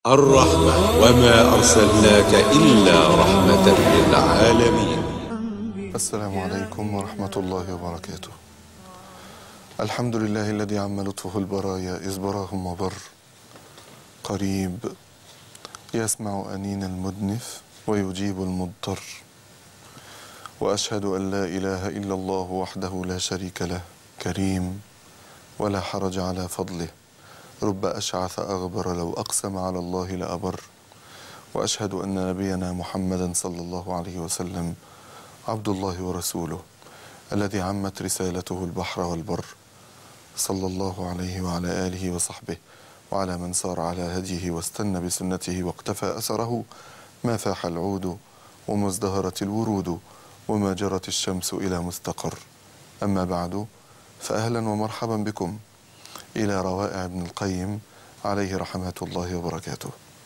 الرحمة وما أرسلناك إلا رحمة للعالمين السلام عليكم ورحمة الله وبركاته الحمد لله الذي عم لطفه البرايا إذ براهم وبر قريب يسمع أنين المدنف ويجيب المضطر وأشهد أن لا إله إلا الله وحده لا شريك له كريم ولا حرج على فضله رب أشعث أغبر لو أقسم على الله لأبر وأشهد أن نبينا محمدا صلى الله عليه وسلم عبد الله ورسوله الذي عمت رسالته البحر والبر صلى الله عليه وعلى آله وصحبه وعلى من سار على هديه واستنى بسنته واقتفى أثره ما فاح العود وما ازدهرت الورود وما جرت الشمس إلى مستقر أما بعد فأهلا ومرحبا بكم إلى روائع ابن القيم عليه رحمات الله وبركاته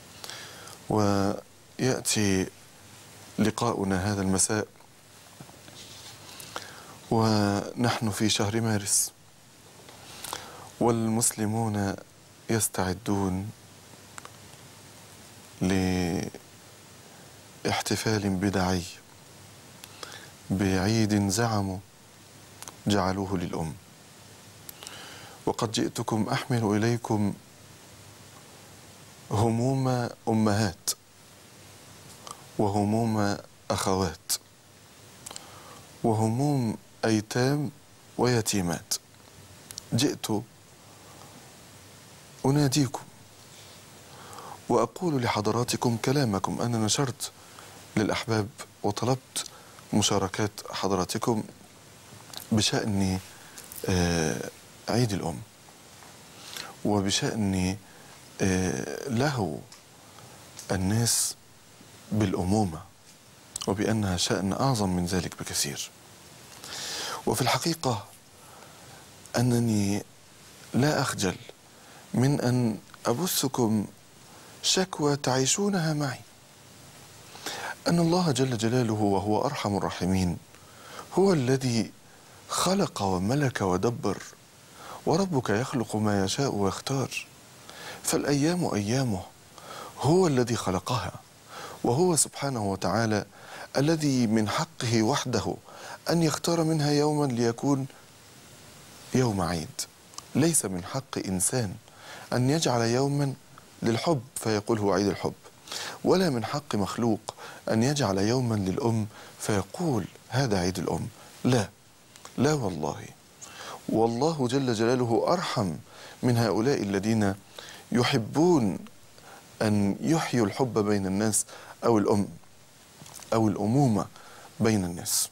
ويأتي لقاؤنا هذا المساء ونحن في شهر مارس والمسلمون يستعدون لاحتفال بدعي بعيد زعموا جعلوه للأم وقد جئتكم أحمل إليكم هموم أمهات وهموم أخوات وهموم أيتام ويتيمات جئت أناديكم وأقول لحضراتكم كلامكم أنا نشرت للأحباب وطلبت مشاركات حضراتكم بشأن آه عيد الأم وبشأن آه له الناس بالأمومة وبأنها شأن أعظم من ذلك بكثير وفي الحقيقة أنني لا أخجل من أن أبثكم شكوى تعيشونها معي أن الله جل جلاله وهو أرحم الراحمين هو الذي خلق وملك ودبر وربك يخلق ما يشاء ويختار فالأيام أيامه هو الذي خلقها وهو سبحانه وتعالى الذي من حقه وحده أن يختار منها يوما ليكون يوم عيد ليس من حق إنسان أن يجعل يوما للحب فيقول هو عيد الحب ولا من حق مخلوق أن يجعل يوما للأم فيقول هذا عيد الأم لا لا والله والله جل جلاله أرحم من هؤلاء الذين يحبون أن يحيوا الحب بين الناس أو الأم أو الأمومة بين الناس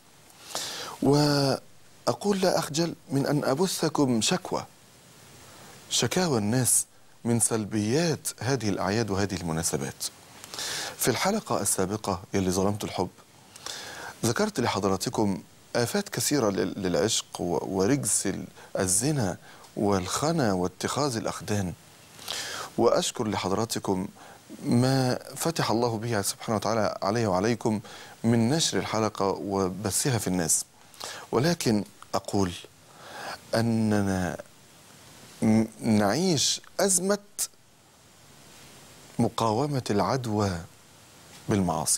وأقول لا أخجل من أن أبثكم شكوى شكاوى الناس من سلبيات هذه الأعياد وهذه المناسبات في الحلقة السابقة يلي ظلمت الحب ذكرت لحضراتكم آفات كثيرة للعشق ورجس الزنا والخنا واتخاذ الأخدان وأشكر لحضراتكم ما فتح الله به سبحانه وتعالى علي وعليكم من نشر الحلقة وبثها في الناس ولكن أقول أننا نعيش أزمة مقاومة العدوى بالمعاصي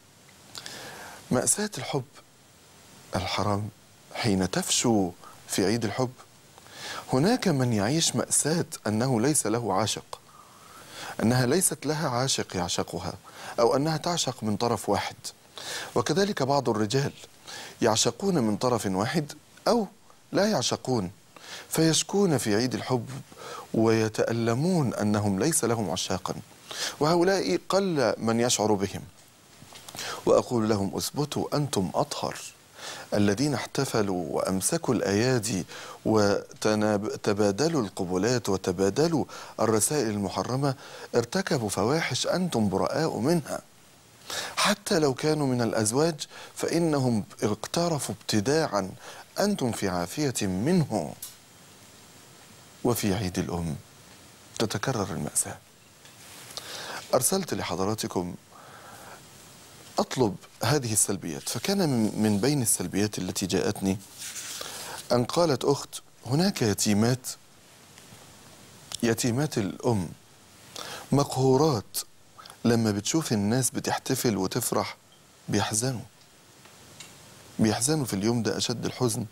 مأساة الحب الحرام حين تفشو في عيد الحب هناك من يعيش مأساة أنه ليس له عاشق أنها ليست لها عاشق يعشقها أو أنها تعشق من طرف واحد وكذلك بعض الرجال يعشقون من طرف واحد أو لا يعشقون فيشكون في عيد الحب ويتألمون أنهم ليس لهم عشاقا وهؤلاء قل من يشعر بهم وأقول لهم اثبتوا أنتم أطهر الذين احتفلوا وأمسكوا الأيادي وتبادلوا القبلات وتبادلوا الرسائل المحرمة ارتكبوا فواحش أنتم براء منها حتى لو كانوا من الأزواج فإنهم اقترفوا ابتداعا أنتم في عافية منه وفي عيد الأم تتكرر المأساة أرسلت لحضراتكم أطلب هذه السلبيات فكان من بين السلبيات التي جاءتني أن قالت أخت هناك يتيمات يتيمات الأم مقهورات لما بتشوف الناس بتحتفل وتفرح بيحزنوا بيحزنوا في اليوم ده أشد الحزن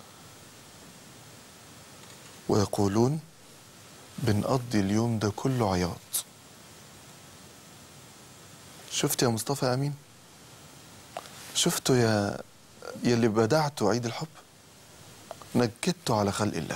ويقولون بنقضي اليوم ده كله عياط شفت يا مصطفى أمين شفتوا يا يلي بدعتوا عيد الحب نكدتوا على خلق الله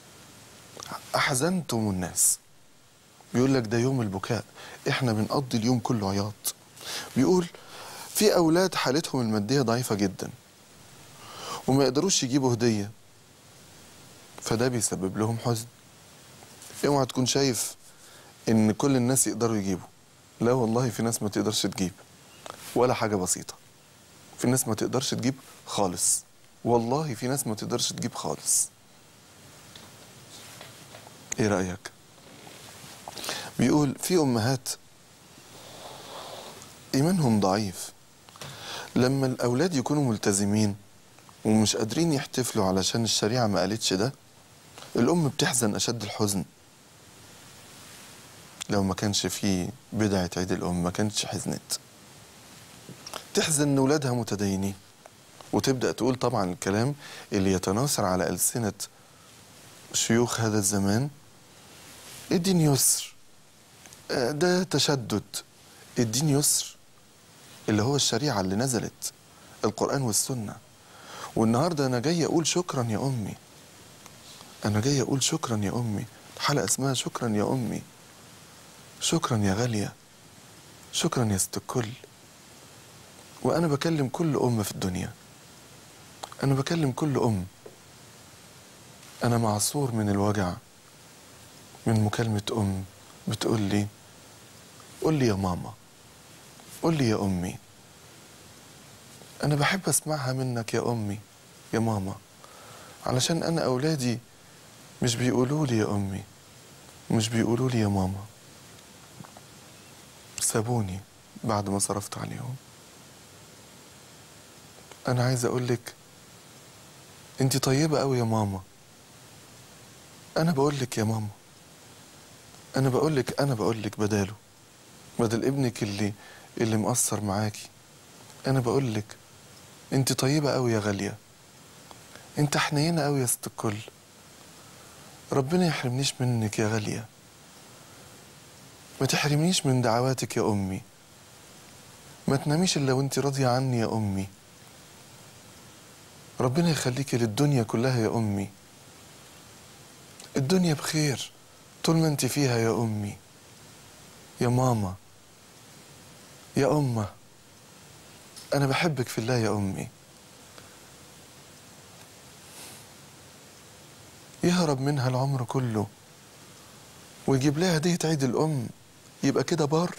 أحزنتم الناس بيقول لك ده يوم البكاء احنا بنقضي اليوم كله عياط بيقول في أولاد حالتهم المادية ضعيفة جدا وما يقدروش يجيبوا هدية فده بيسبب لهم حزن اوعى تكون شايف ان كل الناس يقدروا يجيبوا لا والله في ناس ما تقدرش تجيب ولا حاجة بسيطة في ناس ما تقدرش تجيب خالص والله في ناس ما تقدرش تجيب خالص ايه رأيك بيقول في امهات ايمانهم ضعيف لما الاولاد يكونوا ملتزمين ومش قادرين يحتفلوا علشان الشريعة ما قالتش ده الام بتحزن اشد الحزن لو ما كانش في بدعة عيد الام ما كانتش حزنت تحزن ان ولادها متدينين وتبدأ تقول طبعا الكلام اللي يتناثر على ألسنة شيوخ هذا الزمان الدين يسر آه، ده تشدد الدين يسر اللي هو الشريعة اللي نزلت القرآن والسنة والنهاردة أنا جاي أقول شكرا يا أمي أنا جاي أقول شكرا يا أمي حلقة اسمها شكرا يا أمي شكرا يا غالية شكرا يا ست الكل وأنا بكلم كل أم في الدنيا أنا بكلم كل أم أنا معصور من الوجع من مكالمة أم بتقول لي قول لي يا ماما قول لي يا أمي أنا بحب أسمعها منك يا أمي يا ماما علشان أنا أولادي مش بيقولوا لي يا أمي مش بيقولوا لي يا ماما سابوني بعد ما صرفت عليهم أنا عايز أقول لك أنت طيبة أوي يا ماما أنا بقول لك يا ماما أنا بقول لك أنا بقول لك بداله بدل ابنك اللي اللي مقصر معاكي أنا بقول لك أنت طيبة أوي يا غالية أنت حنينة أوي يا ست الكل ربنا يحرمنيش منك يا غالية ما تحرمنيش من دعواتك يا أمي ما تناميش إلا وأنت راضية عني يا أمي ربنا يخليكي للدنيا كلها يا أمي الدنيا بخير طول ما أنت فيها يا أمي يا ماما يا أمة أنا بحبك في الله يا أمي يهرب منها العمر كله ويجيب لها هدية عيد الأم يبقى كده بار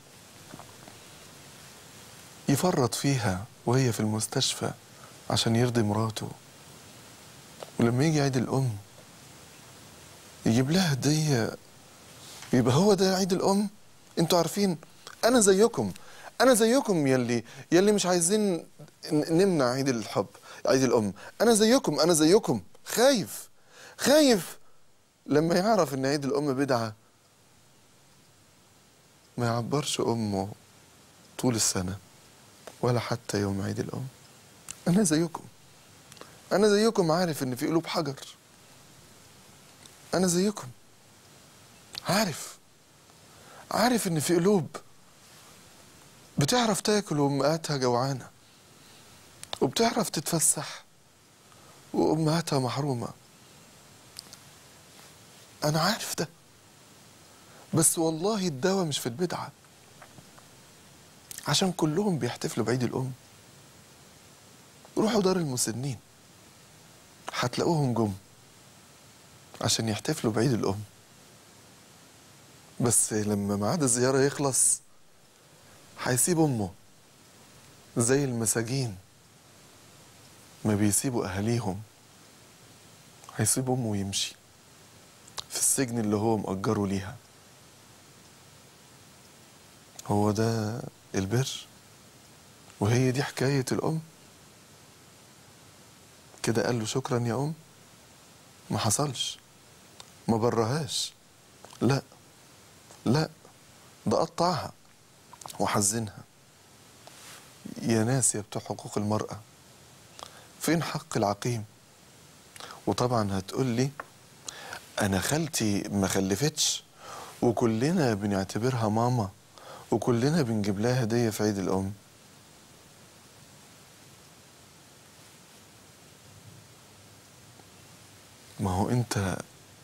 يفرط فيها وهي في المستشفى عشان يرضي مراته ولما يجي عيد الأم يجيب لها هدية يبقى هو ده عيد الأم انتوا عارفين أنا زيكم أنا زيكم يلي يلي مش عايزين ن- نمنع عيد الحب عيد الأم أنا زيكم أنا زيكم خايف خايف لما يعرف إن عيد الأم بدعة ما يعبرش أمه طول السنة ولا حتى يوم عيد الأم أنا زيكم أنا زيكم عارف إن في قلوب حجر أنا زيكم عارف عارف إن في قلوب بتعرف تاكل وأمهاتها جوعانة وبتعرف تتفسح وأمهاتها محرومة أنا عارف ده بس والله الدواء مش في البدعة عشان كلهم بيحتفلوا بعيد الأم روحوا دار المسنين هتلاقوهم جم عشان يحتفلوا بعيد الأم بس لما ميعاد الزيارة يخلص هيسيب أمه زي المساجين ما بيسيبوا أهاليهم هيسيب أمه ويمشي في السجن اللي هو مأجره ليها هو ده البر وهي دي حكاية الأم كده قال له شكرا يا أم ما حصلش ما برهاش لا لا ده قطعها وحزنها يا ناس يا بتوع حقوق المرأة فين حق العقيم وطبعا هتقول لي انا خالتي ما خلفتش وكلنا بنعتبرها ماما وكلنا بنجيب لها هدية في عيد الأم ما هو انت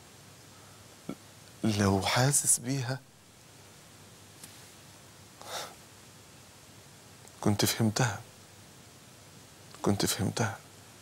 لو حاسس بيها كنت فهمتها كنت فهمتها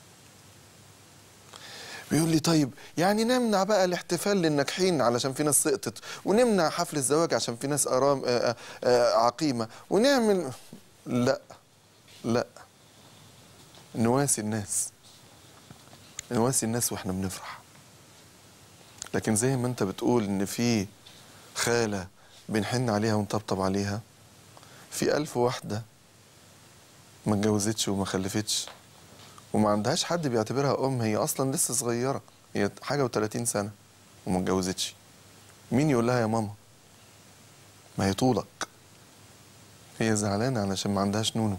بيقول لي طيب يعني نمنع بقى الاحتفال للناجحين علشان في ناس سقطت ونمنع حفل الزواج عشان في ناس أرام آآ آآ عقيمة ونعمل لا لا نواسي الناس نواسي الناس واحنا بنفرح لكن زي ما انت بتقول ان في خالة بنحن عليها ونطبطب عليها في ألف واحدة ما اتجوزتش وما خلفتش وما عندهاش حد بيعتبرها أم هي أصلا لسه صغيرة هي حاجة وتلاتين سنة وما اتجوزتش مين يقول لها يا ماما ما هي طولك هي زعلانة علشان ما عندهاش نونو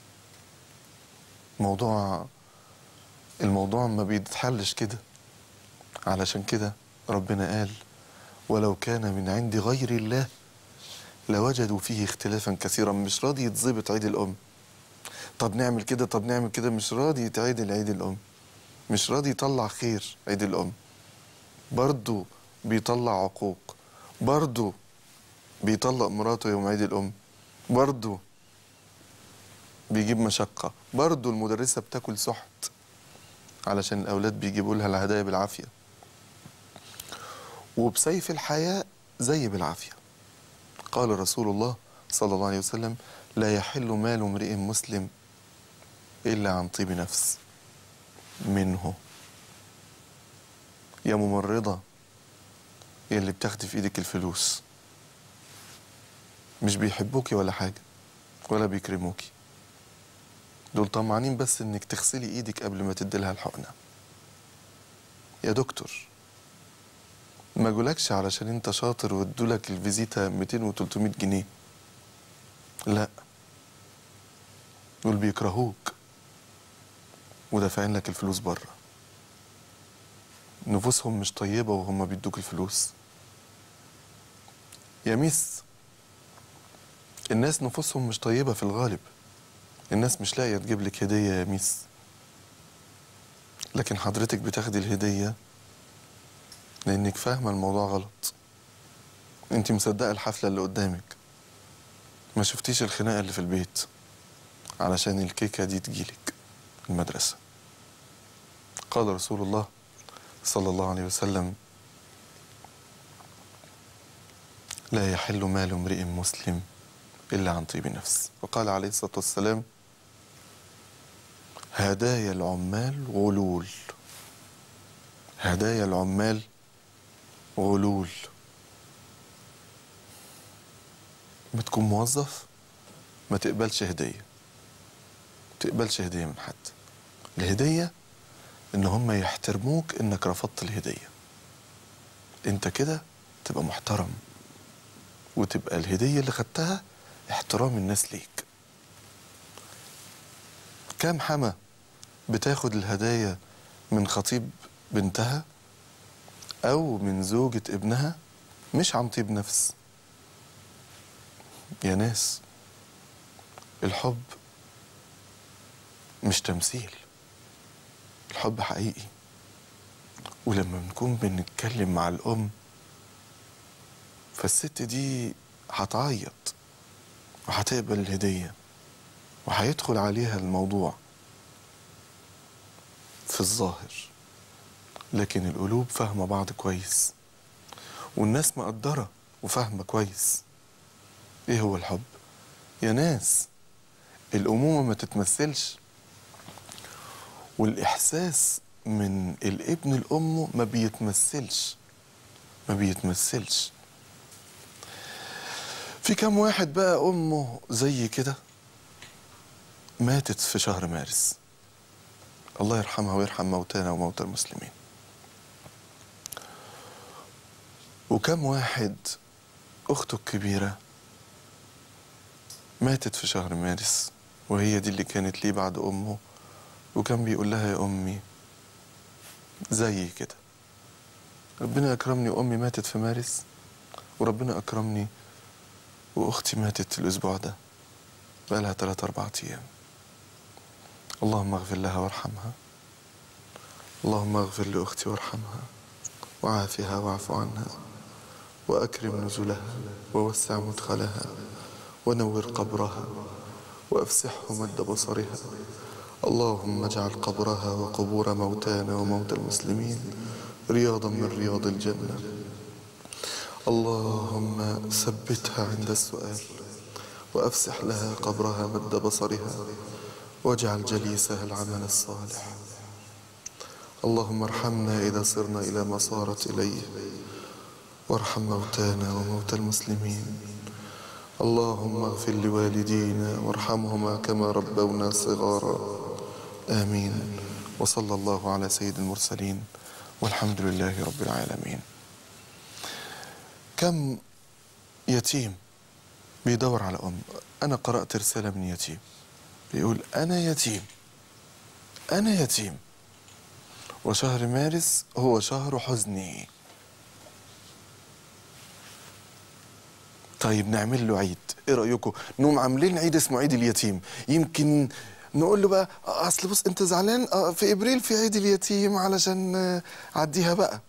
موضوع الموضوع ما بيتحلش كده علشان كده ربنا قال ولو كان من عند غير الله لوجدوا فيه اختلافا كثيرا مش راضي يتظبط عيد الأم طب نعمل كده طب نعمل كده مش راضي يتعيد عيد الأم مش راضي يطلع خير عيد الأم برضه بيطلع عقوق برضه بيطلق مراته يوم عيد الأم برضه بيجيب مشقة برضه المدرسة بتاكل سحت علشان الأولاد بيجيبوا لها الهدايا بالعافية وبسيف الحياة زي بالعافية قال رسول الله صلى الله عليه وسلم لا يحل مال امرئ مسلم إلا عن طيب نفس منه يا ممرضة يا اللي بتاخدي في ايدك الفلوس مش بيحبوكي ولا حاجة ولا بيكرموكي دول طمعانين بس انك تغسلي ايدك قبل ما تديلها الحقنة يا دكتور ما جولكش علشان انت شاطر وادولك الفيزيتا 200 و 300 جنيه لا دول بيكرهوك ودافعين لك الفلوس بره نفوسهم مش طيبة وهم بيدوك الفلوس يا ميس الناس نفوسهم مش طيبة في الغالب الناس مش لاقية تجيب لك هدية يا ميس لكن حضرتك بتاخدي الهدية لأنك فاهمة الموضوع غلط انت مصدقة الحفلة اللي قدامك ما شفتيش الخناقة اللي في البيت علشان الكيكة دي تجيلك المدرسة قال رسول الله صلى الله عليه وسلم لا يحل مال امرئ مسلم إلا عن طيب نفس وقال عليه الصلاة والسلام هدايا العمال غلول هدايا العمال غلول ما تكون موظف ما تقبلش هدية ما تقبلش هدية من حد الهدية ان هم يحترموك انك رفضت الهدية انت كده تبقى محترم وتبقى الهدية اللي خدتها احترام الناس ليك كام حما بتاخد الهدايا من خطيب بنتها او من زوجة ابنها مش عن طيب نفس يا ناس الحب مش تمثيل الحب حقيقي ولما بنكون بنتكلم مع الأم فالست دي هتعيط وهتقبل الهدية وهيدخل عليها الموضوع في الظاهر لكن القلوب فاهمة بعض كويس والناس مقدرة وفاهمة كويس ايه هو الحب يا ناس الأمومة ما تتمثلش والإحساس من الابن لأمه ما بيتمثلش ما بيتمثلش في كم واحد بقى أمه زي كده ماتت في شهر مارس الله يرحمها ويرحم موتانا وموتى المسلمين وكم واحد أخته الكبيرة ماتت في شهر مارس وهي دي اللي كانت ليه بعد أمه وكان بيقول لها يا أمي زي كده ربنا أكرمني وأمي ماتت في مارس وربنا أكرمني وأختي ماتت الأسبوع ده بقالها تلات أربع أيام اللهم اغفر لها وارحمها اللهم اغفر لأختي وارحمها وعافها واعف عنها وأكرم نزلها ووسع مدخلها ونور قبرها وأفسحه مد بصرها اللهم اجعل قبرها وقبور موتانا وموتى المسلمين رياضا من رياض الجنة اللهم ثبتها عند السؤال وأفسح لها قبرها مد بصرها واجعل جليسها العمل الصالح اللهم ارحمنا إذا صرنا إلى ما صارت إليه وارحم موتانا وموتى المسلمين اللهم اغفر لوالدينا وارحمهما كما ربونا صغارا آمين وصلى الله على سيد المرسلين والحمد لله رب العالمين كم يتيم بيدور على أم أنا قرأت رسالة من يتيم بيقول أنا يتيم أنا يتيم وشهر مارس هو شهر حزني طيب نعمل له عيد ايه رايكم نقوم عاملين عيد اسمه عيد اليتيم يمكن نقول له بقى آه، اصل بص انت زعلان آه، في ابريل في عيد اليتيم علشان آه، عديها بقى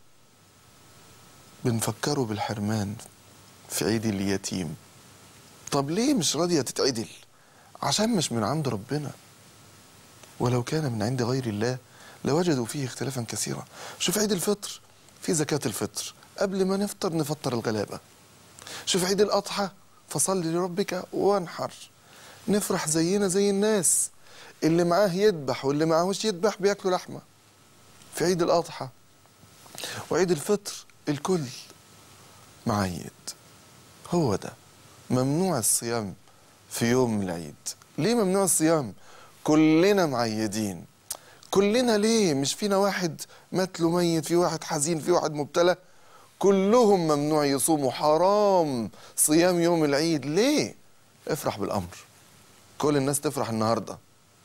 بنفكره بالحرمان في عيد اليتيم طب ليه مش راضيه تتعدل عشان مش من عند ربنا ولو كان من عند غير الله لوجدوا فيه اختلافا كثيرا شوف عيد الفطر في زكاة الفطر قبل ما نفطر نفطر الغلابة شوف عيد الأضحى فصل لربك وانحر نفرح زينا زي الناس اللي معاه يذبح واللي معاهوش يذبح بياكلوا لحمة في عيد الأضحى وعيد الفطر الكل معيد هو ده ممنوع الصيام في يوم العيد ليه ممنوع الصيام كلنا معيدين كلنا ليه مش فينا واحد مات له ميت في واحد حزين في واحد مبتلى كلهم ممنوع يصوموا حرام صيام يوم العيد ليه افرح بالامر كل الناس تفرح النهارده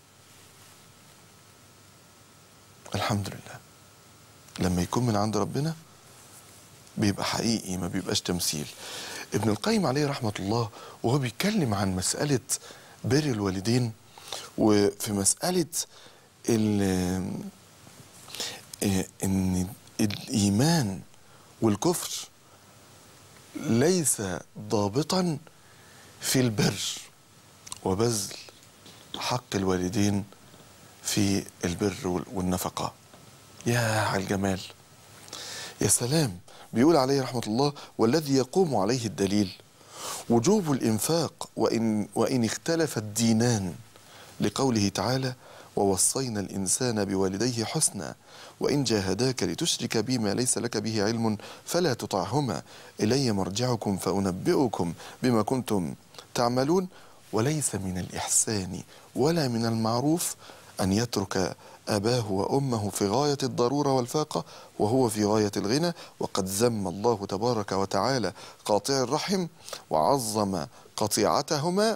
الحمد لله لما يكون من عند ربنا بيبقى حقيقي ما بيبقاش تمثيل ابن القيم عليه رحمة الله وهو بيتكلم عن مسألة بر الوالدين وفي مسألة ال- إيه ان الايمان والكفر ليس ضابطا في البر وبذل حق الوالدين في البر وال- والنفقه يا على الجمال يا سلام بيقول عليه رحمه الله والذي يقوم عليه الدليل وجوب الانفاق وان وان اختلف الدينان لقوله تعالى ووصينا الانسان بوالديه حسنا وان جاهداك لتشرك بي ما ليس لك به علم فلا تطعهما الي مرجعكم فانبئكم بما كنتم تعملون وليس من الاحسان ولا من المعروف ان يترك اباه وامه في غايه الضروره والفاقه وهو في غايه الغنى وقد ذم الله تبارك وتعالى قاطع الرحم وعظم قطيعتهما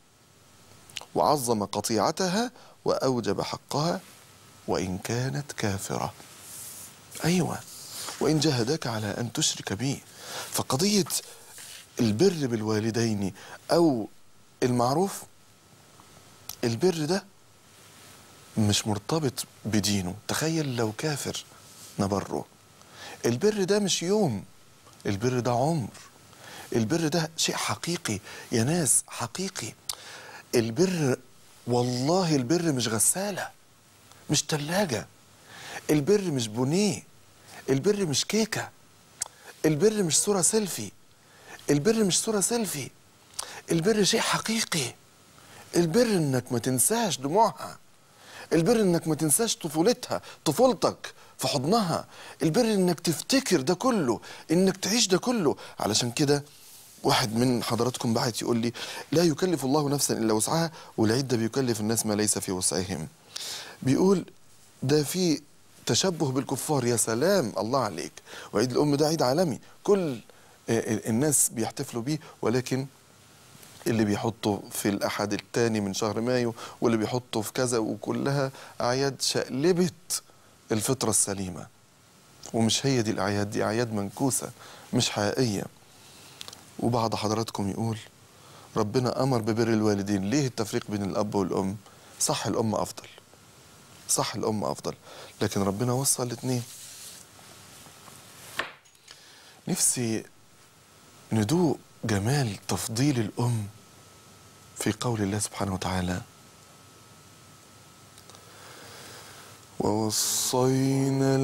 وعظم قطيعتها واوجب حقها وان كانت كافره ايوه وان جاهداك على ان تشرك بي فقضيه البر بالوالدين او المعروف البر ده مش مرتبط بدينه تخيل لو كافر نبره البر ده مش يوم البر ده عمر البر ده شيء حقيقي يا ناس حقيقي البر والله البر مش غسالة مش تلاجة البر مش بونيه البر مش كيكة البر مش صورة سيلفي البر مش صورة سيلفي البر شيء حقيقي البر انك ما تنساش دموعها البر انك ما تنساش طفولتها طفولتك في حضنها البر انك تفتكر ده كله انك تعيش ده كله علشان كده واحد من حضراتكم بعت يقول لي لا يكلف الله نفسا الا وسعها والعيد ده بيكلف الناس ما ليس في وسعهم بيقول ده في تشبه بالكفار يا سلام الله عليك وعيد الام ده عيد عالمي كل آه، الناس بيحتفلوا بيه ولكن اللي بيحطه في الأحد الثاني من شهر مايو واللي بيحطه في كذا وكلها أعياد شقلبت الفطرة السليمة ومش هي دي الأعياد دي أعياد منكوسة مش حقيقية وبعض حضراتكم يقول ربنا أمر ببر الوالدين ليه التفريق بين الأب والأم صح الأم أفضل صح الأم أفضل لكن ربنا وصى الاثنين نفسي ندوق جمال تفضيل الأم في قول الله سبحانه وتعالى ووصينا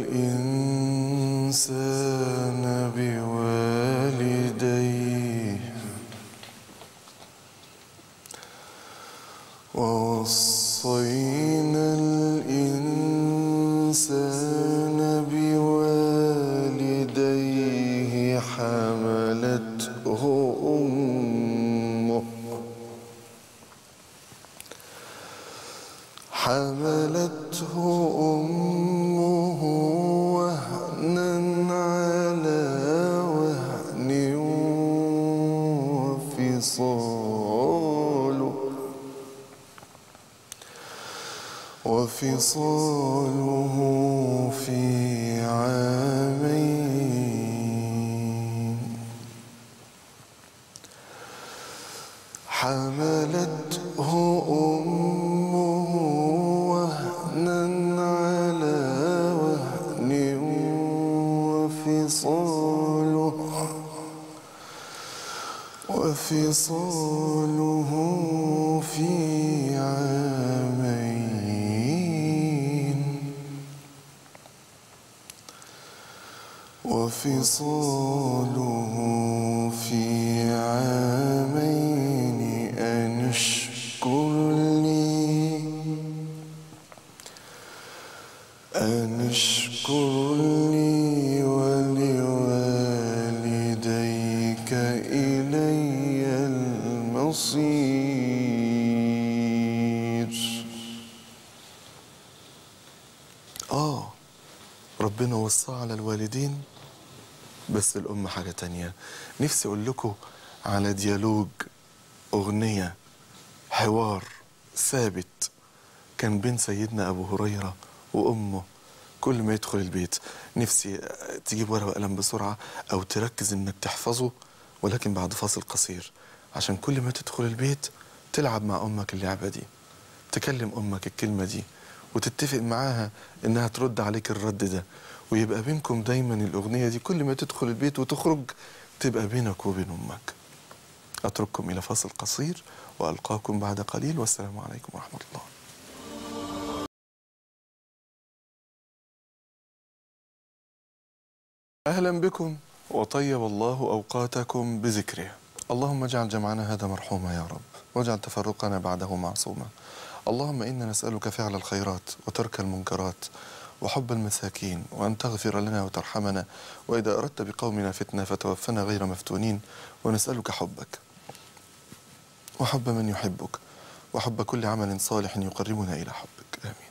الإنسان بوالديه ووصينا الإنسان بوالديه حملته أمه حملته أمه وهنا على وهن وفصاله وفصاله في عامين حملته أمه وهنا على وهن وفصاله وفصاله في عامين وفصاله في عامين أن اشكر لي أن اشكر لي ولوالديك إلي المصير آه ربنا وصى على الوالدين بس الأم حاجة تانية نفسي أقول لكم على ديالوج أغنية حوار ثابت كان بين سيدنا أبو هريرة وأمه كل ما يدخل البيت نفسي تجيب ورقة وقلم بسرعة أو تركز إنك تحفظه ولكن بعد فاصل قصير عشان كل ما تدخل البيت تلعب مع أمك اللعبة دي تكلم أمك الكلمة دي وتتفق معاها إنها ترد عليك الرد ده ويبقى بينكم دايما الأغنية دي كل ما تدخل البيت وتخرج تبقى بينك وبين أمك أترككم إلى فاصل قصير وألقاكم بعد قليل والسلام عليكم ورحمة الله أهلا بكم وطيب الله أوقاتكم بذكره اللهم اجعل جمعنا هذا مرحوما يا رب واجعل تفرقنا بعده معصوما اللهم إنا نسألك فعل الخيرات وترك المنكرات وحب المساكين وأن تغفر لنا وترحمنا وإذا أردت بقومنا فتنة فتوفنا غير مفتونين ونسألك حبك وحب من يحبك وحب كل عمل صالح يقربنا إلى حبك آمين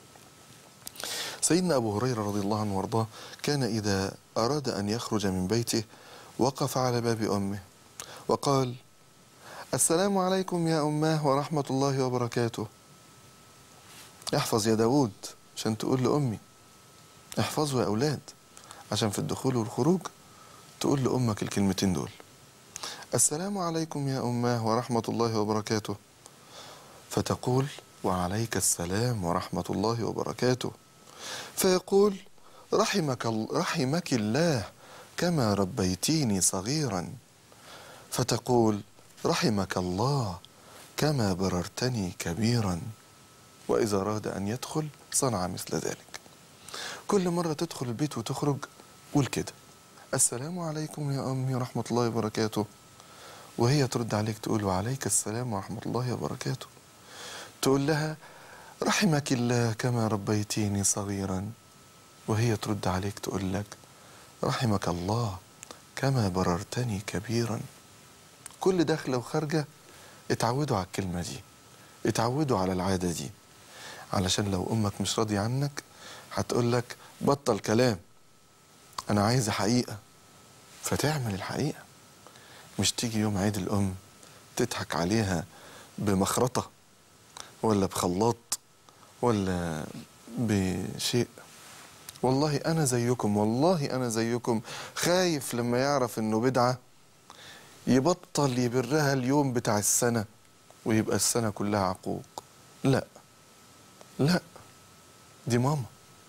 سيدنا أبو هريرة رضي الله عنه وارضاه كان إذا أراد أن يخرج من بيته وقف على باب أمه وقال السلام عليكم يا أماه ورحمة الله وبركاته احفظ يا داود عشان تقول لأمي احفظوا يا أولاد عشان في الدخول والخروج تقول لأمك الكلمتين دول السلام عليكم يا أماه ورحمة الله وبركاته فتقول وعليك السلام ورحمة الله وبركاته فيقول رحمك, ال- رحمك الله كما ربيتيني صغيرا فتقول رحمك الله كما بررتني كبيرا وإذا أراد أن يدخل صنع مثل ذلك كل مرة تدخل البيت وتخرج قول كده السلام عليكم يا أمي ورحمة الله وبركاته وهي ترد عليك تقول وعليك السلام ورحمة الله وبركاته تقول لها رحمك الله كما ربيتيني صغيرا وهي ترد عليك تقول لك رحمك الله كما بررتني كبيرا كل داخلة وخارجة اتعودوا على الكلمة دي اتعودوا على العادة دي علشان لو أمك مش راضية عنك هتقول لك بطل كلام أنا عايزة حقيقة فتعمل الحقيقة مش تيجي يوم عيد الأم تضحك عليها بمخرطة ولا بخلاط ولا بشيء والله أنا زيكم والله أنا زيكم خايف لما يعرف إنه بدعة يبطل يبرها اليوم بتاع السنة ويبقى السنة كلها عقوق لا لا دي ماما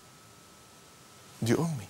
دي أمي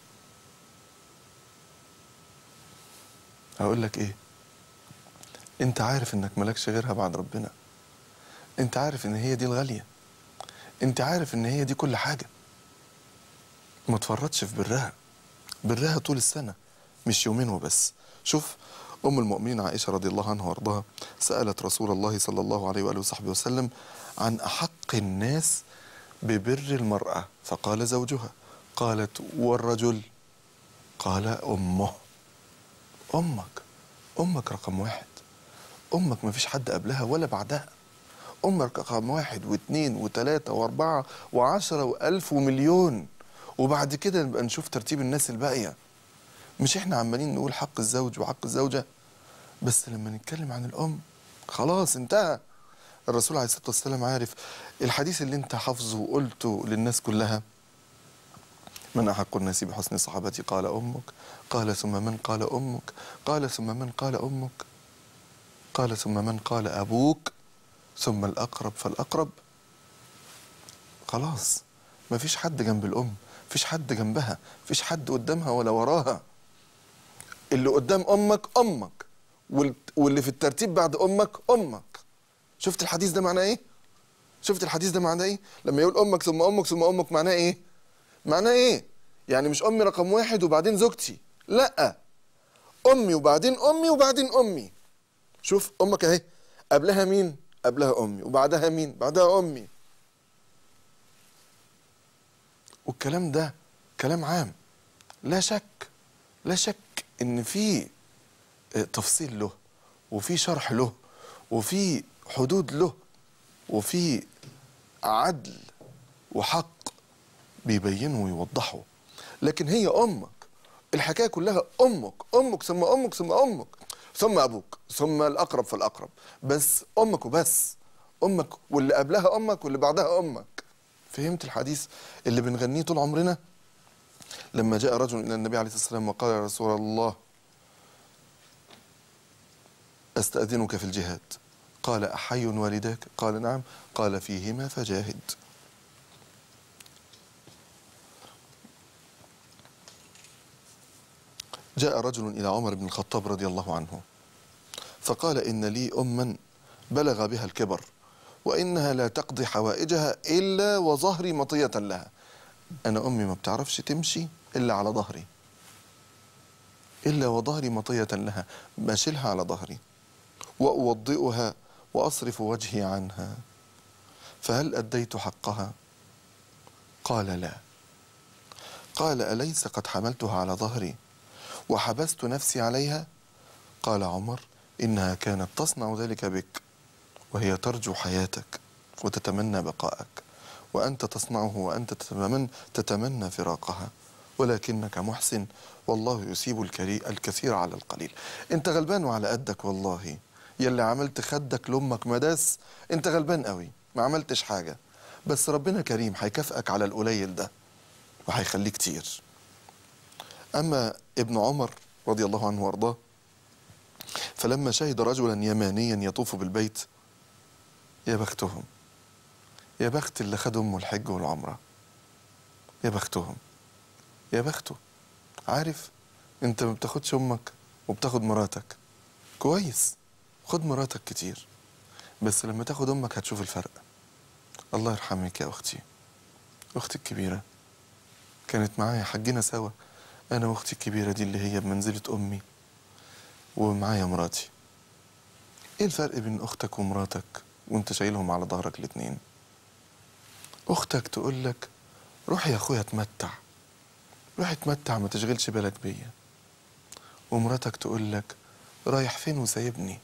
هقول لك إيه أنت عارف إنك ملكش غيرها بعد ربنا أنت عارف إن هي دي الغالية أنت عارف إن هي دي كل حاجة ما تفرطش في برها برها طول السنة مش يومين وبس شوف أم المؤمنين عائشة رضي الله عنها وارضاها سألت رسول الله صلى الله عليه وآله وصحبه وسلم عن أحق الناس ببر المرأة فقال زوجها قالت والرجل قال أمه أمك أمك رقم واحد أمك ما فيش حد قبلها ولا بعدها أمك رقم واحد واثنين وثلاثة وأربعة وعشرة وألف ومليون وبعد كده نبقى نشوف ترتيب الناس الباقية مش احنا عمالين نقول حق الزوج وحق الزوجة بس لما نتكلم عن الأم خلاص انتهى الرسول عليه الصلاة والسلام عارف الحديث اللي انت حافظه وقلته للناس كلها من أحق الناس بحسن صحابتي قال أمك قال ثم من قال أمك قال ثم من قال أمك قال ثم من قال أبوك ثم الأقرب فالأقرب خلاص ما فيش حد جنب الأم فيش حد جنبها فيش حد قدامها ولا وراها اللي قدام أمك أمك وال- واللي في الترتيب بعد أمك أمك شفت الحديث ده معناه إيه؟ شفت الحديث ده معناه إيه؟ لما يقول أمك ثم أمك ثم أمك معناه إيه؟ معناه إيه؟ يعني مش أمي رقم واحد وبعدين زوجتي لأ أمي وبعدين أمي وبعدين أمي شوف أمك أهي قبلها مين؟ قبلها أمي وبعدها مين؟ بعدها أمي والكلام ده كلام عام لا شك لا شك ان في آه، تفصيل له وفي شرح له وفي حدود له وفي عدل وحق بيبينه ويوضحه لكن هي امك الحكايه كلها امك امك ثم امك ثم امك ثم ابوك ثم الاقرب فالاقرب بس امك وبس امك واللي قبلها امك واللي بعدها امك فهمت الحديث اللي بنغنيه طول عمرنا لما جاء رجل الى النبي عليه الصلاه والسلام وقال يا رسول الله استاذنك في الجهاد قال احي والداك قال نعم قال فيهما فجاهد جاء رجل الى عمر بن الخطاب رضي الله عنه فقال ان لي اما بلغ بها الكبر وانها لا تقضي حوائجها الا وظهري مطيه لها انا امي ما بتعرفش تمشي الا على ظهري الا وظهري مطيه لها بشيلها على ظهري واوضئها واصرف وجهي عنها فهل اديت حقها قال لا قال اليس قد حملتها على ظهري وحبست نفسي عليها قال عمر انها كانت تصنع ذلك بك وهي ترجو حياتك وتتمنى بقاءك وأنت تصنعه وأنت تتمنى, تتمنى فراقها ولكنك محسن والله يسيب الكري الكثير على القليل انت غلبان وعلى قدك والله يلي عملت خدك لأمك مداس انت غلبان قوي ما عملتش حاجة بس ربنا كريم هيكافئك على القليل ده وهيخليه كتير أما ابن عمر رضي الله عنه وارضاه فلما شهد رجلا يمانيا يطوف بالبيت يا بختهم يا بخت اللي خد امه الحج والعمره يا بختهم يا بخته عارف انت ما بتاخدش امك وبتاخد مراتك كويس خد مراتك كتير بس لما تاخد امك هتشوف الفرق الله يرحمك يا اختي اختي الكبيره كانت معايا حجنا سوا انا واختي الكبيره دي اللي هي بمنزله امي ومعايا مراتي ايه الفرق بين اختك ومراتك وانت شايلهم على ظهرك الاتنين اختك تقول لك روح يا اخويا اتمتع روح اتمتع ما تشغلش بالك بيا ومراتك تقول لك رايح فين وسايبني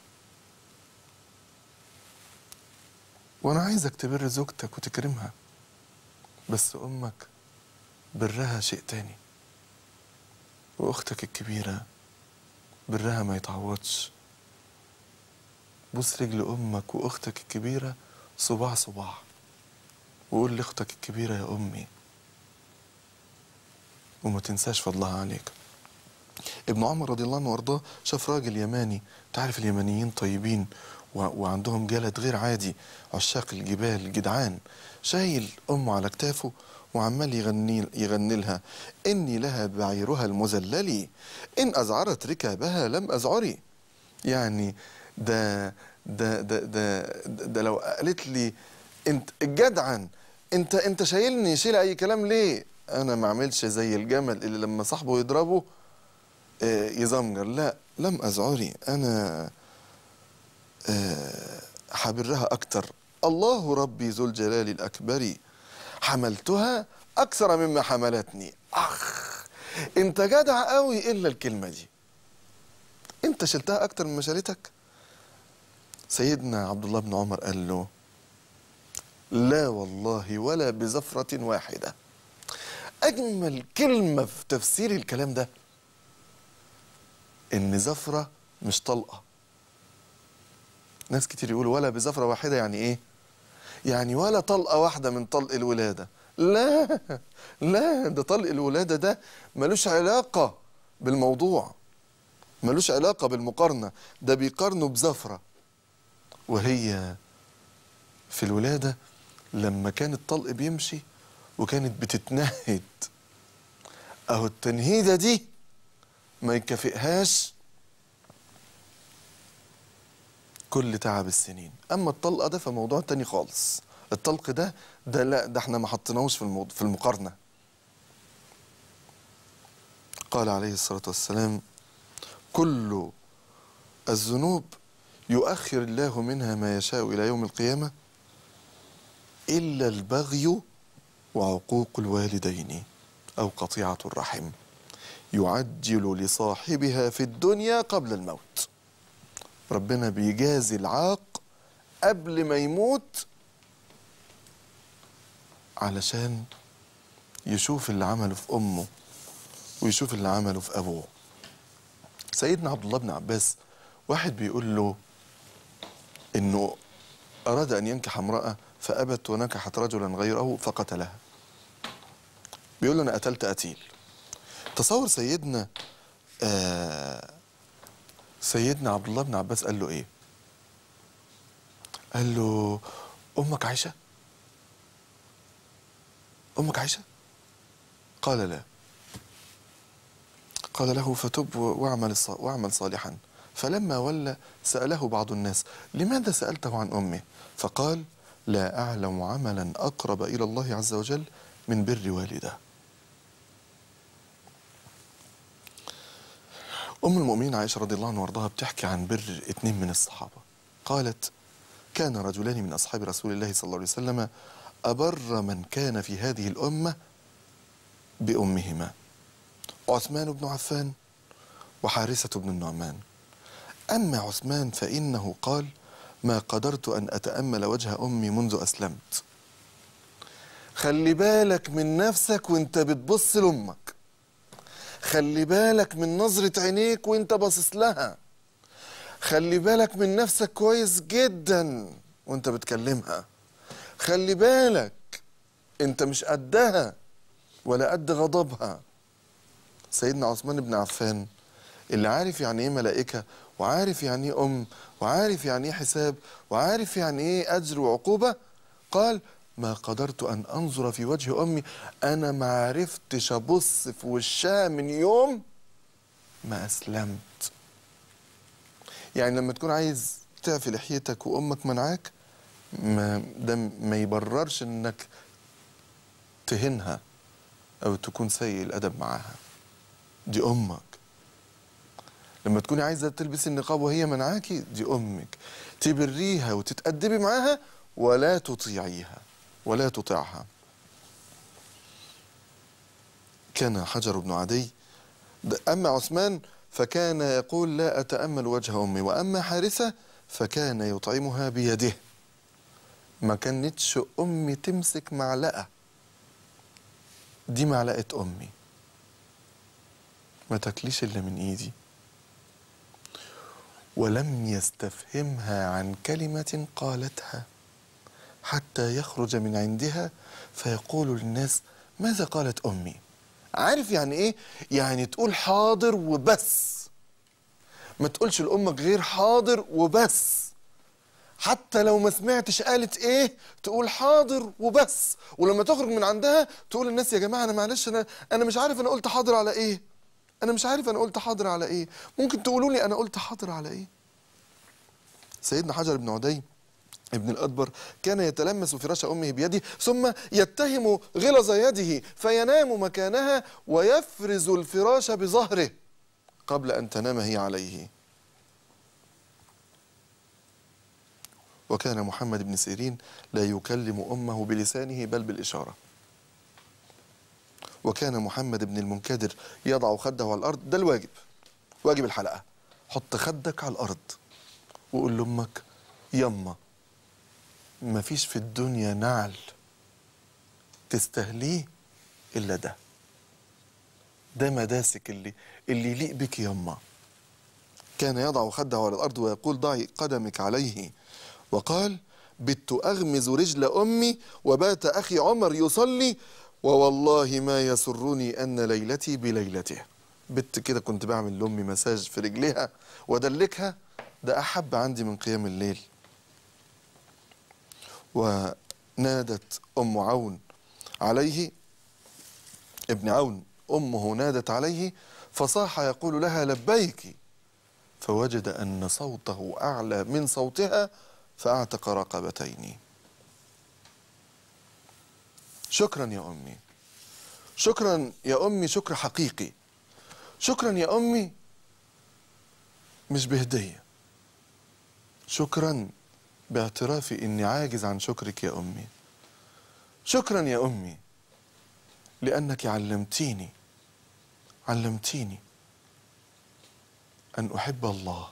وانا عايزك تبر زوجتك وتكرمها بس امك برها شيء تاني واختك الكبيره برها ما يتعوضش بص رجل امك واختك الكبيره صباع صباع وقول لاختك الكبيره يا امي وما تنساش فضلها عليك ابن عمر رضي الله عنه وارضاه شاف راجل يماني تعرف اليمانيين طيبين و... وعندهم جلد غير عادي عشاق الجبال جدعان شايل امه على كتافه وعمال يغني يغني لها اني لها بعيرها المذلل ان ازعرت ركابها لم ازعري يعني ده ده ده ده, ده, ده لو قالت لي انت جدعا انت انت شايلني شيل اي كلام ليه انا ما اعملش زي الجمل اللي لما صاحبه يضربه آه، يزمجر لا لم ازعري انا آه، حبرها اكتر الله ربي ذو الجلال الاكبر حملتها اكثر مما حملتني اخ انت جدع قوي الا الكلمه دي انت شلتها اكتر مما شالتك سيدنا عبد الله بن عمر قال له لا والله ولا بزفرة واحدة أجمل كلمة في تفسير الكلام ده إن زفرة مش طلقة ناس كتير يقولوا ولا بزفرة واحدة يعني إيه؟ يعني ولا طلقة واحدة من طلق الولادة لا لا ده طلق الولادة ده ملوش علاقة بالموضوع ملوش علاقة بالمقارنة ده بيقارنوا بزفرة وهي في الولادة لما كان الطلق بيمشي وكانت بتتنهد اهو التنهيدة دي ما يكافئهاش كل تعب السنين اما الطلقة ده فموضوع تاني خالص الطلق ده ده لا ده احنا ما حطيناهوش في الموضوع في المقارنة قال عليه الصلاة والسلام كل الذنوب يؤخر الله منها ما يشاء إلى يوم القيامة إلا البغي وعقوق الوالدين أو قطيعة الرحم يعجل لصاحبها في الدنيا قبل الموت ربنا بيجازي العاق قبل ما يموت علشان يشوف اللي عمله في أمه ويشوف اللي عمله في أبوه سيدنا عبد الله بن عباس واحد بيقول له انه اراد ان ينكح امراه فابت ونكحت رجلا غيره فقتلها بيقول له انا قتلت قتيل تصور سيدنا آه سيدنا عبد الله بن عباس قال له ايه قال له امك عايشه امك عايشه قال لا قال له فتب واعمل الص- واعمل صالحا فلما ولى سأله بعض الناس لماذا سألته عن أمه فقال لا أعلم عملا أقرب إلى الله عز وجل من بر والده أم المؤمنين عائشة رضي الله عنها وارضاها بتحكي عن بر اتنين من الصحابة قالت كان رجلان من أصحاب رسول الله صلى الله عليه وسلم أبر من كان في هذه الأمة بأمهما عثمان بن عفان وحارثة بن النعمان أما عثمان فإنه قال ما قدرت أن أتأمل وجه أمي منذ أسلمت خلي بالك من نفسك وانت بتبص لأمك خلي بالك من نظرة عينيك وانت باصص لها خلي بالك من نفسك كويس جدا وانت بتكلمها خلي بالك انت مش قدها ولا قد غضبها سيدنا عثمان بن عفان اللي عارف يعني ايه ملائكة وعارف يعني ايه أم وعارف يعني ايه حساب وعارف يعني ايه أجر وعقوبة قال ما قدرت أن أنظر في وجه أمي أنا ما عرفتش أبص في وشها من يوم ما أسلمت يعني لما تكون عايز تعفي لحيتك وأمك منعاك ما ده ما يبررش إنك تهنها أو تكون سيء الأدب معاها دي أمك لما تكوني عايزة تلبسي النقاب وهي منعاكي دي أمك تبريها وتتأدبي معاها ولا تطيعيها ولا تطيعها كان حجر بن عدي ده- أما عثمان فكان يقول لا أتأمل وجه أمي وأما حارثة فكان يطعمها بيده ما كانتش أمي تمسك معلقة دي معلقة أمي ما تاكليش إلا من إيدي ولم يستفهمها عن كلمة قالتها حتى يخرج من عندها فيقول للناس ماذا قالت أمي عارف يعني إيه؟ يعني تقول حاضر وبس ما تقولش لأمك غير حاضر وبس حتى لو ما سمعتش قالت ايه تقول حاضر وبس ولما تخرج من عندها تقول للناس يا جماعه انا معلش انا انا مش عارف انا قلت حاضر على ايه انا مش عارف انا قلت حاضر على ايه ممكن تقولوا لي انا قلت حاضر على ايه سيدنا حجر بن عدي ابن الأدبر كان يتلمس فراش أمه بيده ثم يتهم غلظ يده فينام مكانها ويفرز الفراش بظهره قبل أن تنام هي عليه وكان محمد بن سيرين لا يكلم أمه بلسانه بل بالإشارة وكان محمد بن المنكدر يضع خده على الأرض ده الواجب واجب الحلقة حط خدك على الأرض وقول لأمك يما مفيش في الدنيا نعل تستهليه إلا ده ده مداسك اللي اللي يليق بك يما كان يضع خده على الأرض ويقول ضعي قدمك عليه وقال بت أغمز رجل أمي وبات أخي عمر يصلي ووالله ما يسرني أن ليلتي بليلته بت كده كنت بعمل لأمي مساج في رجلها وأدلكها ده أحب عندي من قيام الليل ونادت أم عون عليه ابن عون أمه نادت عليه فصاح يقول لها لبيك فوجد أن صوته أعلى من صوتها فأعتق رقبتين شكرا يا أمي شكرا يا أمي شكر حقيقي شكرا يا أمي مش بهدية شكرا باعترافي إني عاجز عن شكرك يا أمي شكرا يا أمي لأنك علمتيني علمتيني أن أحب الله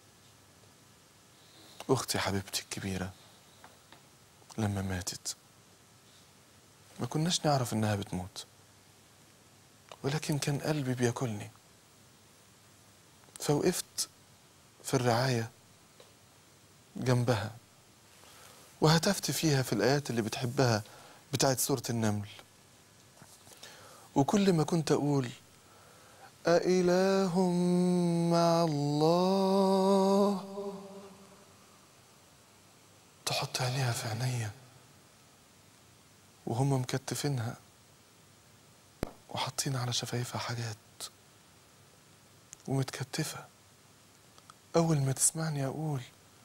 أختي حبيبتي الكبيرة لما ماتت ما كناش نعرف إنها بتموت ولكن كان قلبي بياكلني فوقفت في الرعاية جنبها وهتفت فيها في الآيات اللي بتحبها بتاعت سورة النمل وكل ما كنت أقول أإله مع الله تحط عينيها في عينيا وهم مكتفينها وحاطين على شفايفها حاجات ومتكتفة أول ما تسمعني أقول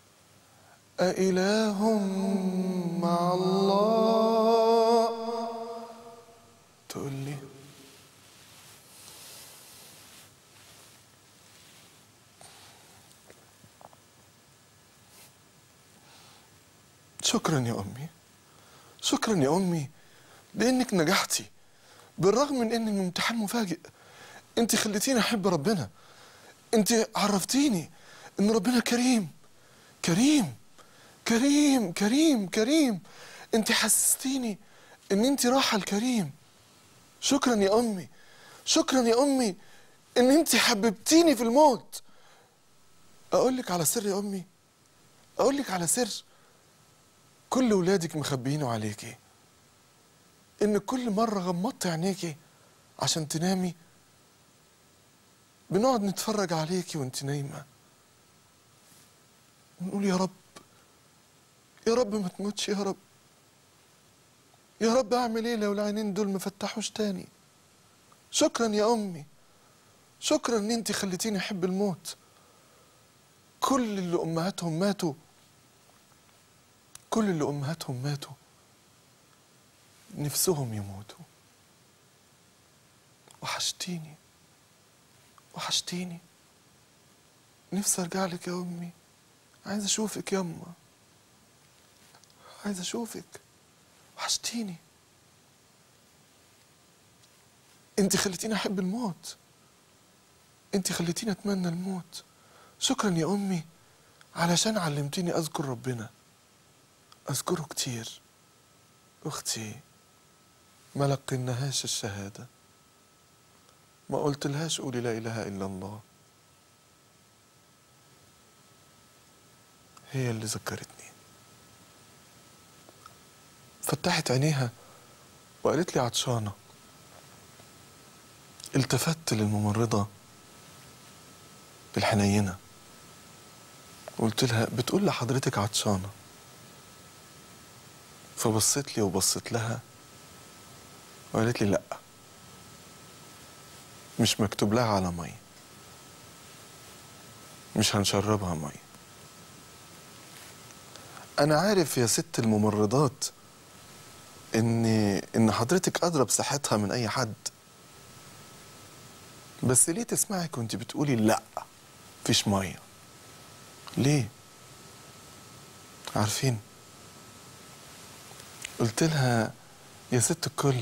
أإله مع الله تقول لي شكرا يا أمي شكرا يا أمي لأنك نجحتي بالرغم من إن الامتحان مفاجئ أنت خليتيني أحب ربنا أنت عرفتيني إن ربنا كريم كريم كريم كريم كريم أنت حسستيني إن أنت راحة الكريم شكرا يا أمي شكرا يا أمي إن أنت حببتيني في الموت أقول لك على سر يا أمي أقول لك على سر كل ولادك مخبيينه عليكي ان كل مره غمضت عينيكي عشان تنامي بنقعد نتفرج عليكي وانت نايمه ونقول يا رب يا رب ما تموتش يا رب يا رب اعمل ايه لو العينين دول ما فتحوش تاني شكرا يا امي شكرا ان انت خليتيني احب الموت كل اللي امهاتهم ماتوا كل اللي امهاتهم ماتوا نفسهم يموتوا وحشتيني وحشتيني نفسي ارجع لك يا امي عايز اشوفك يما عايز اشوفك وحشتيني انت خليتيني احب الموت انت خليتيني اتمنى الموت شكرا يا امي علشان علمتيني اذكر ربنا اذكره كتير اختي ما لقناهاش الشهاده ما قلت لهاش قولي لا اله الا الله هي اللي ذكرتني فتحت عينيها وقالت لي عطشانة التفت للممرضة بالحنينة قلت لها بتقول لحضرتك عطشانة فبصت لي وبصت لها وقالت لي لأ مش مكتوب لها على مية مش هنشربها مية أنا عارف يا ست الممرضات إن إن حضرتك أدرى بصحتها من أي حد بس ليه تسمعك وأنت بتقولي لأ مفيش مية ليه؟ عارفين؟ قلت لها يا ست الكل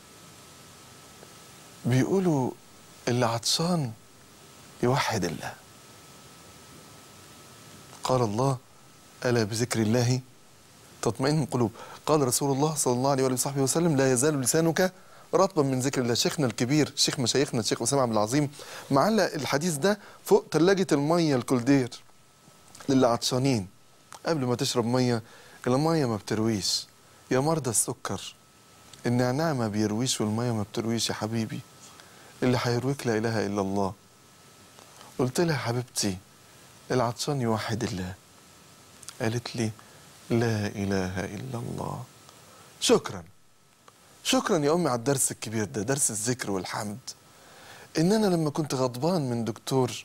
بيقولوا اللي عطشان يوحد الله قال الله ألا بذكر الله تطمئن القلوب قال رسول الله صلى الله عليه وآله وصحبه وسلم لا يزال لسانك رطبا من ذكر الله شيخنا الكبير شيخ مشايخنا الشيخ أسامة عبد العظيم معلق الحديث ده فوق ثلاجة المية الكولدير للي عطشانين قبل ما تشرب مية المية ما بترويش يا مرضى السكر النعناع ما بيرويش والمية ما بترويش يا حبيبي اللي هيرويك لا إله إلا الله قلت لها حبيبتي العطشان يوحد الله قالت لي لا إله إلا الله شكرا شكرا يا أمي على الدرس الكبير ده درس الذكر والحمد إن أنا لما كنت غضبان من دكتور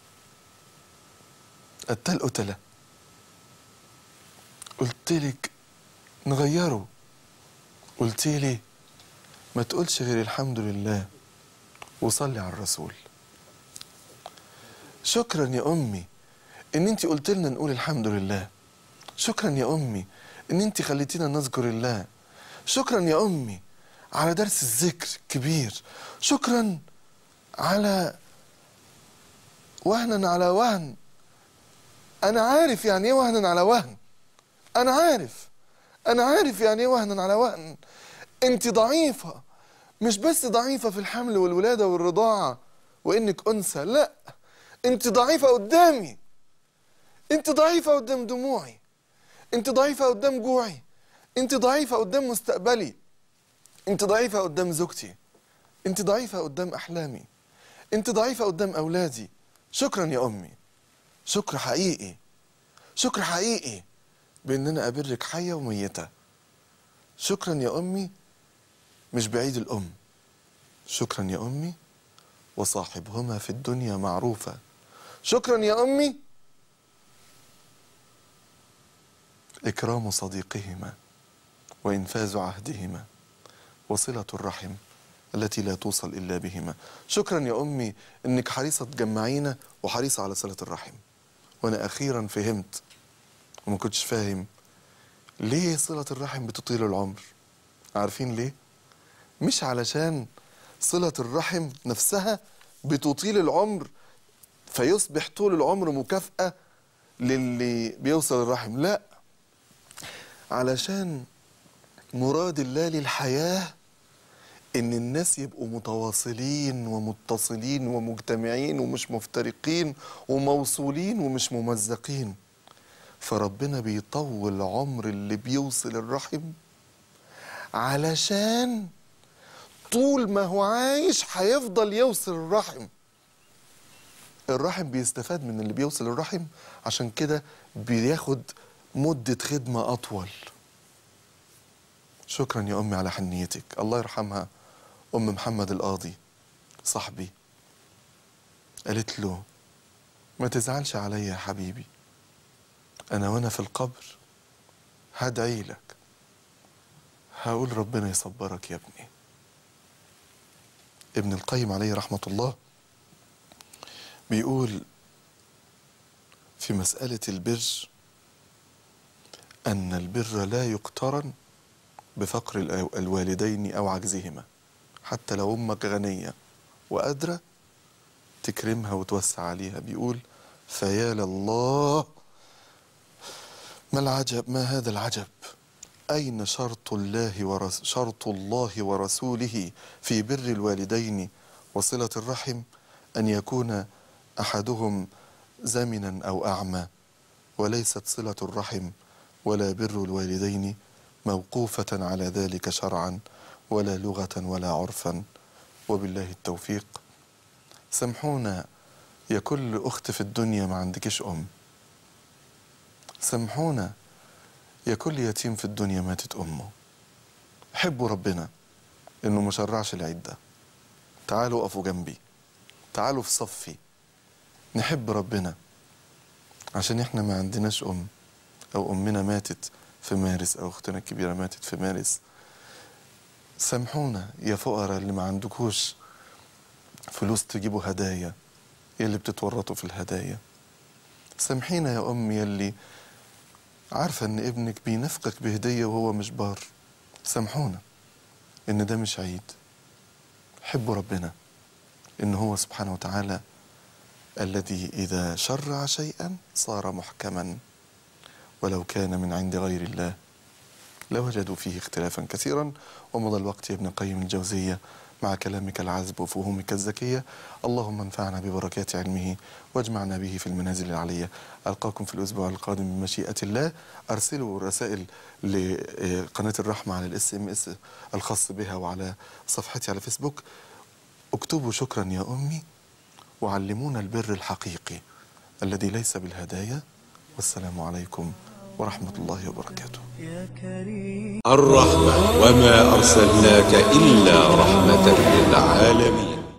قتل قتلة قلت لك نغيره قلت لي ما تقولش غير الحمد لله وصلي على الرسول شكرا يا امي ان انت قلت لنا نقول الحمد لله شكرا يا امي ان انت خليتينا نذكر الله شكرا يا امي على درس الذكر كبير شكرا على وهنا على وهن انا عارف يعني ايه وهنا على وهن انا عارف انا عارف يعني ايه وهنا على وهن انت ضعيفه مش بس ضعيفه في الحمل والولاده والرضاعه وانك انثى لا انت ضعيفه قدامي انت ضعيفه قدام دموعي انت ضعيفه قدام جوعي انت ضعيفه قدام مستقبلي انت ضعيفه قدام زوجتي انت ضعيفه قدام احلامي انت ضعيفه قدام اولادي شكرا يا امي شكر حقيقي شكر حقيقي بان انا ابرك حيه وميته شكرا يا امي مش بعيد الام شكرا يا امي وصاحبهما في الدنيا معروفا شكرا يا امي اكرام صديقهما وانفاذ عهدهما وصله الرحم التي لا توصل الا بهما شكرا يا امي انك حريصه تجمعينا وحريصه على صله الرحم وانا اخيرا فهمت وما كنتش فاهم ليه صله الرحم بتطيل العمر عارفين ليه مش علشان صله الرحم نفسها بتطيل العمر فيصبح طول العمر مكافاه للي بيوصل الرحم لا علشان مراد الله للحياه ان الناس يبقوا متواصلين ومتصلين ومجتمعين ومش مفترقين وموصولين ومش ممزقين فربنا بيطول عمر اللي بيوصل الرحم علشان طول ما هو عايش هيفضل يوصل الرحم الرحم بيستفاد من اللي بيوصل الرحم عشان كده بياخد مدة خدمة أطول شكرا يا أمي على حنيتك الله يرحمها أم محمد القاضي صاحبي قالت له ما تزعلش عليا يا حبيبي أنا وأنا في القبر هدعي لك هقول ربنا يصبرك يا ابني ابن القيم عليه رحمة الله بيقول في مسألة البر أن البر لا يقترن بفقر الأو- الوالدين أو عجزهما حتى لو أمك غنية وقادرة تكرمها وتوسع عليها بيقول فيا لله ما العجب ما هذا العجب أين شرط الله ورس شرط الله ورسوله في بر الوالدين وصلة الرحم أن يكون أحدهم زمنا أو أعمى وليست صلة الرحم ولا بر الوالدين موقوفة على ذلك شرعا ولا لغة ولا عرفا وبالله التوفيق سامحونا يا كل أخت في الدنيا ما عندكش أم سامحونا يا كل يتيم في الدنيا ماتت أمه حبوا ربنا إنه ما شرعش العدة تعالوا وقفوا جنبي تعالوا في صفي نحب ربنا عشان احنا ما عندناش أم أو أمنا ماتت في مارس أو أختنا الكبيرة ماتت في مارس سامحونا يا فقراء اللي ما عندكوش فلوس تجيبوا هدايا يلي بتتورطوا في الهدايا سامحينا يا أمي يلي عارفة إن ابنك بينفقك بهدية وهو مش بار سامحونا إن ده مش عيد حبوا ربنا إن هو سبحانه وتعالى الذي إذا شرع شيئا صار محكما ولو كان من عند غير الله لوجدوا فيه اختلافا كثيرا ومضى الوقت يا ابن قيم الجوزية مع كلامك العذب وفهومك الذكية اللهم انفعنا ببركات علمه واجمعنا به في المنازل العلية ألقاكم في الأسبوع القادم بمشيئة الله أرسلوا رسائل لقناة الرحمة على الاس ام اس الخاص بها وعلى صفحتي على فيسبوك اكتبوا شكرا يا أمي وعلمونا البر الحقيقي الذي ليس بالهدايا والسلام عليكم ورحمة الله وبركاته يا كريم الرحمة وما أرسلناك إلا رحمة للعالمين